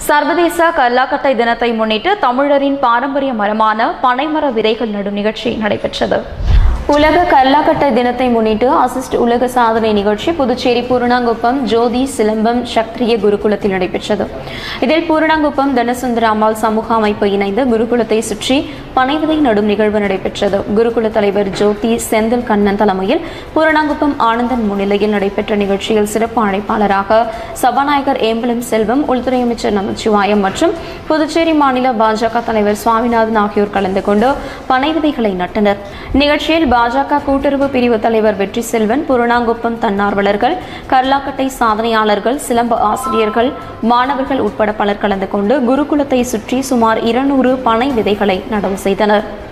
சர்வதேச கல்லாக்கட்டை தினத்தை முன்னிட்டு தமிழரின் பாரம்பரிய மரமான பனைமர விதைகள் நடும் நிகழ்ச்சி நடைபெற்றது உலக கல்லாக்கட்டை தினத்தை முன்னிட்டு அசிஸ்ட் உலக சாதனை நிகழ்ச்சி புதுச்சேரி பூரணாங்குப்பம் ஜோதி சிலம்பம் சக்திரிய குருகுலத்தில் நடைபெற்றது இதில் பூரணாங்குப்பம் தனசுந்தர அம்மாள் சமூக அமைப்பு இணைந்து குருகுலத்தை சுற்றி பனைவிதை நடும் நிகழ்வு நடைபெற்றது குருகுல தலைவர் ஜோதி செந்தில் கண்ணன் தலைமையில் பூரணாங்குப்பம் ஆனந்தன் முன்னிலையில் நடைபெற்ற நிகழ்ச்சியில் சிறப்பு அழைப்பாளராக சபாநாயகர் ஏம்பலம் செல்வம் உள்துறை அமைச்சர் நமச்சிவாயம் மற்றும் புதுச்சேரி மாநில பாஜக தலைவர் சுவாமிநாதன் ஆகியோர் கலந்து கொண்டு பனை விதைகளை நட்டனர் நிகழ்ச்சியில் பாஜக கூட்டுறவு பிரிவு தலைவர் வெற்றி செல்வன் புறணாங்குப்பம் தன்னார்வலர்கள் கர்லாக்கட்டை சாதனையாளர்கள் சிலம்ப ஆசிரியர்கள் மாணவர்கள் உட்பட பலர் கலந்து கொண்டு குருகுலத்தை சுற்றி சுமார் இருநூறு பனை விதைகளை நடவு செய்தனர்